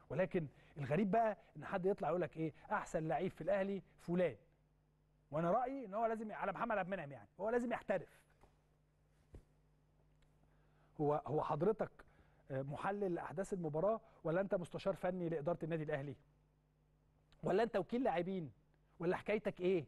ولكن الغريب بقى ان حد يطلع يقول لك ايه احسن لعيب في الاهلي فلان وانا رايي ان هو لازم على محمد عبد المنعم يعني هو لازم يحترف هو هو حضرتك محلل لاحداث المباراه ولا انت مستشار فني لاداره النادي الاهلي ولا انت وكيل لاعبين ولا حكايتك ايه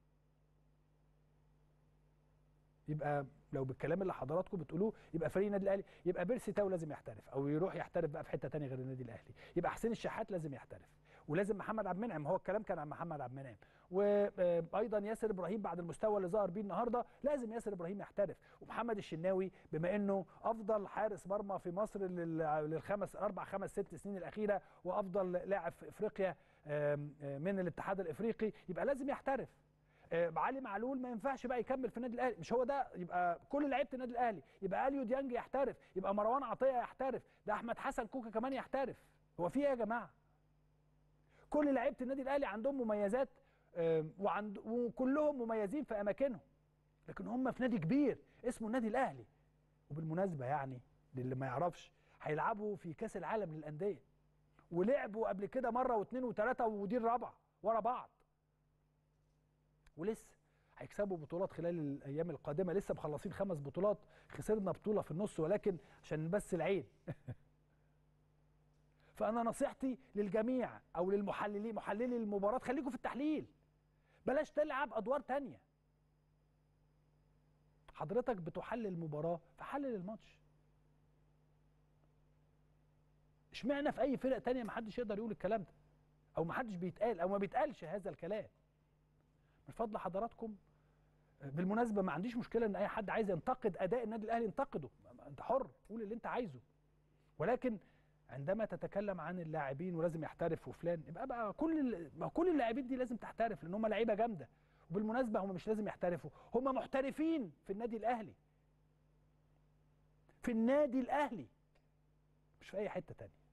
يبقى لو بالكلام اللي حضراتكم بتقولوه يبقى فريق النادي الاهلي يبقى بيرسي تاو لازم يحترف او يروح يحترف بقى في حته ثانيه غير النادي الاهلي يبقى حسين الشحات لازم يحترف ولازم محمد عبد المنعم هو الكلام كان عن محمد عبد المنعم وايضا ياسر ابراهيم بعد المستوى اللي ظهر بيه النهارده لازم ياسر ابراهيم يحترف ومحمد الشناوي بما انه افضل حارس مرمى في مصر للخمس اربع خمس ست سنين الاخيره وافضل لاعب في افريقيا من الاتحاد الافريقي يبقى لازم يحترف علي معلول ما ينفعش بقى يكمل في النادي الاهلي مش هو ده يبقى كل لعيبه النادي الاهلي يبقى اليو ديانج يحترف يبقى مروان عطيه يحترف ده احمد حسن كوكا كمان يحترف هو في ايه يا جماعه كل لعيبه النادي الاهلي عندهم مميزات وعند وكلهم مميزين في اماكنهم لكن هم في نادي كبير اسمه النادي الاهلي وبالمناسبه يعني للي ما يعرفش هيلعبوا في كاس العالم للانديه ولعبوا قبل كده مره واثنين وثلاثه ودي الرابعه ورا بعض ولسه هيكسبوا بطولات خلال الايام القادمه لسه مخلصين خمس بطولات خسرنا بطوله في النص ولكن عشان بس العين فانا نصيحتي للجميع او للمحللين محللي المباراه خليكم في التحليل بلاش تلعب ادوار تانية حضرتك بتحلل المباراه فحلل الماتش اشمعنى في اي فرق تانية ما حدش يقدر يقول الكلام ده او ما حدش بيتقال او ما بيتقالش هذا الكلام من فضل حضراتكم بالمناسبه ما عنديش مشكله ان اي حد عايز ينتقد اداء النادي الاهلي ينتقده انت حر قول اللي انت عايزه ولكن عندما تتكلم عن اللاعبين ولازم يحترف وفلان يبقى بقى كل كل اللاعبين دي لازم تحترف لان هم لعيبه جامده وبالمناسبه هم مش لازم يحترفوا هم محترفين في النادي الاهلي في النادي الاهلي مش في اي حته تانية